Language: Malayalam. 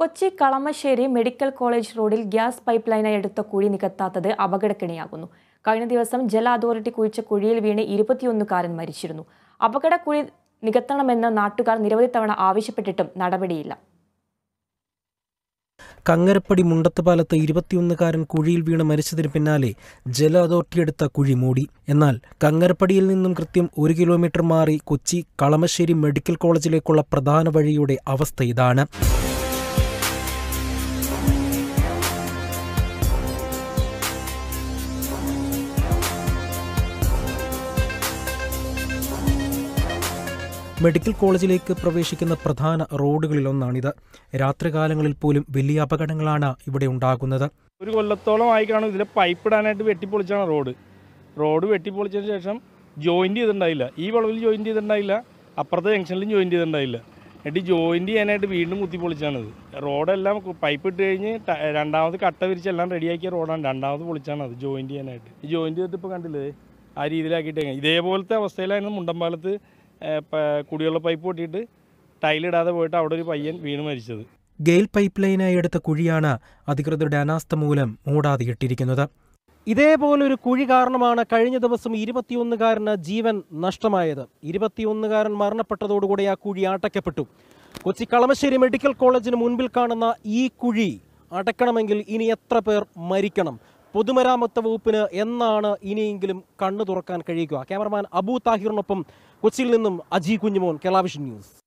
കൊച്ചി കളമശ്ശേരി മെഡിക്കൽ കോളേജ് റോഡിൽ ഗ്യാസ് പൈപ്പ് ലൈനായി എടുത്ത കുഴി നികത്താത്തത് അപകടക്കെണിയാകുന്നു കഴിഞ്ഞ ദിവസം ജല അതോറിറ്റി കുഴിച്ച കുഴിയിൽ വീണ് ഇരുപത്തിയൊന്നുകാരൻ മരിച്ചിരുന്നു അപകട കുഴി നികത്തണമെന്ന് നാട്ടുകാർ നിരവധി തവണ ആവശ്യപ്പെട്ടിട്ടും നടപടിയില്ല കങ്ങരപ്പടി മുണ്ടത്തുപാലത്ത് ഇരുപത്തിയൊന്നുകാരൻ കുഴിയിൽ വീണ് മരിച്ചതിന് പിന്നാലെ ജല അതോറിറ്റി എടുത്ത കുഴി മൂടി എന്നാൽ കങ്ങരപ്പടിയിൽ നിന്നും കൃത്യം ഒരു കിലോമീറ്റർ മാറി കൊച്ചി കളമശ്ശേരി മെഡിക്കൽ കോളേജിലേക്കുള്ള പ്രധാന വഴിയുടെ അവസ്ഥ ഇതാണ് മെഡിക്കൽ കോളേജിലേക്ക് പ്രവേശിക്കുന്ന പ്രധാന റോഡുകളിലൊന്നാണിത് രാത്രികാലങ്ങളിൽ പോലും വലിയ അപകടങ്ങളാണ് ഇവിടെ ഉണ്ടാകുന്നത് ഒരു കൊല്ലത്തോളം ആയി കാണും ഇതിലെ പൈപ്പ് ഇടാനായിട്ട് വെട്ടിപ്പൊളിച്ചാണ് റോഡ് റോഡ് വെട്ടിപ്പൊളിച്ചതിന് ശേഷം ജോയിൻറ്റ് ചെയ്തിട്ടുണ്ടായില്ല ഈ വളവിൽ ജോയിൻറ്റ് ചെയ്തിട്ടുണ്ടായില്ല അപ്പുറത്തെ ജംഗ്ഷനിലും ജോയിൻറ്റ് ചെയ്തിട്ടുണ്ടായില്ല എന്നിട്ട് ജോയിൻറ്റ് ചെയ്യാനായിട്ട് വീണ്ടും കുത്തിപ്പൊളിച്ചാണിത് റോഡെല്ലാം കു- പൈപ്പ് ഇട്ട് കഴിഞ്ഞ് ട- രണ്ടാമത് കട്ട വിരിച്ച് എല്ലാം റെഡിയാക്കിയ റോഡാണ് രണ്ടാമത് പൊളിച്ചാണ് അത് ജോയിൻറ്റ് ചെയ്യാനായിട്ട് ഈ ജോയിൻറ്റ് ചെയ്തിട്ട് ഇപ്പോൾ കണ്ടില്ലേ ആ രീതിയിലാക്കിയിട്ട് ഇതേപോലത്തെ അവസ്ഥയിലായിരുന്നു മുണ്ടമ്പാലത്ത് ഏ, പ- കുടിവെള്ള പൈപ്പ് പൊട്ടിയിട്ട് ടൈലിടാതെ പോയിട്ട് അവിടെ ഒരു പയ്യൻ വീണ് മരിച്ചത് ഗെയിൽ പൈപ്പ് ലൈനായി എടുത്ത കുഴിയാണ് അധികൃതരുടെ അനാസ്ഥ മൂലം മൂടാതെ ഇട്ടിരിക്കുന്നത് ഇതേപോലൊരു കുഴി കാരണമാണ് കഴിഞ്ഞ ദിവസം ഇരുപത്തിയൊന്നുകാരന് ജീവൻ നഷ്ടമായത് ഇരുപത്തിയൊന്നുകാരൻ മരണപ്പെട്ടതോടുകൂടി ആ കുഴി അടയ്ക്കപ്പെട്ടു കൊച്ചി കളമശ്ശേരി മെഡിക്കൽ കോളേജിന് മുൻപിൽ കാണുന്ന ഈ കുഴി അടയ്ക്കണമെങ്കിൽ ഇനി എത്ര പേർ മരിക്കണം പൊതുമരാമത്ത് വകുപ്പിന് എന്നാണ് ഇനിയെങ്കിലും കണ്ണു തുറക്കാൻ കഴിയുക ക്യാമറമാൻ അബു താഹിറിനൊപ്പം കൊച്ചിയിൽ നിന്നും അജി കുഞ്ഞുമോൻ കേരള വിഷൻ ന്യൂസ്